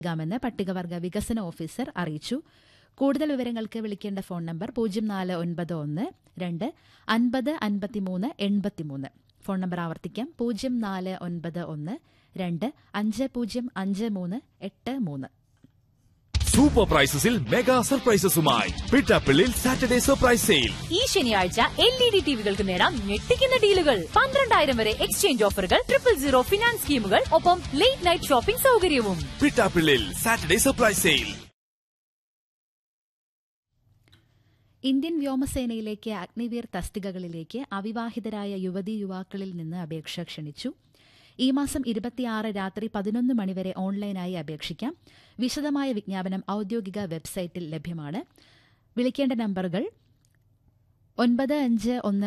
ാമെന്ന് പട്ടികവർഗ വികസന ഓഫീസർ അറിയിച്ചു കൂടുതൽ വിവരങ്ങൾക്ക് വിളിക്കേണ്ട ഫോൺ നമ്പർ പൂജ്യം നാല് ഒൻപത് ഒന്ന് രണ്ട് അൻപത് അൻപത്തിമൂന്ന് എൺപത്തിമൂന്ന് ഫോൺ നമ്പർ ആവർത്തിക്കാം പൂജ്യം നാല് ഒൻപത് ഒന്ന് രണ്ട് അഞ്ച് പൂജ്യം അഞ്ച് മൂന്ന് എട്ട് മൂന്ന് സൂപ്പർ പ്രൈസസിൽ മെഗാ സർപ്രൈസസുമായി പിട്ടാപ്പിള്ളിൽ സാറ്റർഡേ സർപ്രൈസ് സെയിൽ ഈ ശനിയാഴ്ച എൽ ഇ ഡി ടിവികൾക്ക് നേടാം ഞെട്ടിക്കുന്ന ഡീലുകൾ പന്ത്രണ്ടായിരം വരെ എക്സ്ചേഞ്ച് ഓഫറുകൾ ട്രിപ്പിൾ സീറോ ഫിനാൻസ് സ്കീമുകൾ ഒപ്പം ലേറ്റ് നൈറ്റ് ഷോപ്പിംഗ് സൗകര്യവും Pittappillil Saturday surprise sale Indian വ്യോമസേനയിലേക്ക് അഗ്നിവീർ തസ്തികകളിലേക്ക് അവിവാഹിതരായ യുവതീ യുവാക്കളിൽ നിന്ന് അപേക്ഷ ക്ഷണിച്ചു ഈ മാസം ഇരുപത്തിയാറ് രാത്രി പതിനൊന്ന് മണിവരെ ഓൺലൈനായി അപേക്ഷിക്കാം വിശദമായ വിജ്ഞാപനം ഔദ്യോഗിക വെബ്സൈറ്റിൽ ലഭ്യമാണ് വിളിക്കേണ്ട നമ്പറുകൾ ഒൻപത് അഞ്ച് ഒന്ന്